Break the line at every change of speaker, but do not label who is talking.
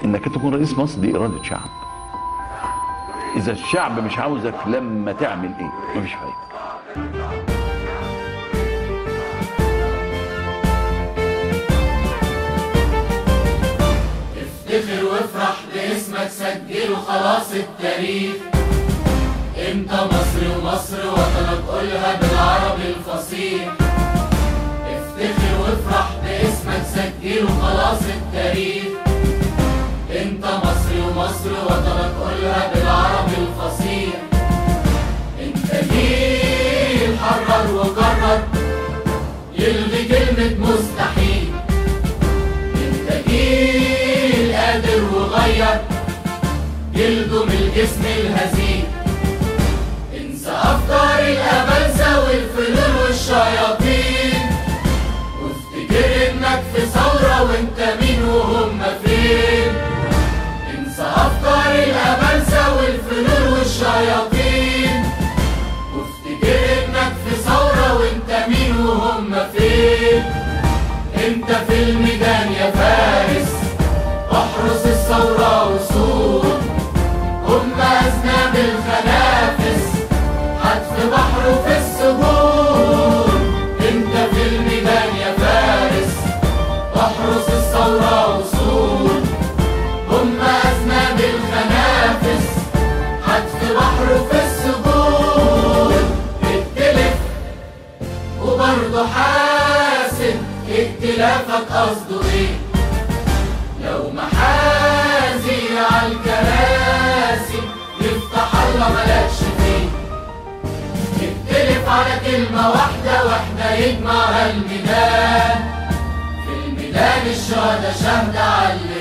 انك تكون رئيس مصر دي اراده شعب اذا الشعب مش عاوزك لما تعمل ايه مفيش فايده
افتخر وافرح باسمك سجله خلاص التاريخ انت مصري ومصر وطنك قولها بالعربي الفصيح افتخر وافرح باسمك سجله خلاص التاريخ انت مصري ومصر وطنك قولها بالعربي الفصيح انت جيل حرر وقرر يلغي كلمة مستحيل انت جيل قادر وغير يلجم الجسم الهزيل انسى افكار الابلسه والفلول والشياطين وافتكر انك في ثوره وانت مين وهم فين انسى افكار الابلسه والفلول والشياطين وافتكر انك في ثوره وانت مين وهم فين انت في الميدان يا فارس احرس الثورة وسود هم أذناب الخنافس حتف بحره في السجون انت في الميدان يا فارس احرس الثورة وسود هم أذناب الخنافس حتف بحره في السجون اتلف وبرضه حاسب اختلافك قصده ايه لو محازي عالكراسي يفتح الله ملكش فيه نختلف على كلمة واحدة واحنا يجمعها الميدان في الميدان الشهداء شهد على اللي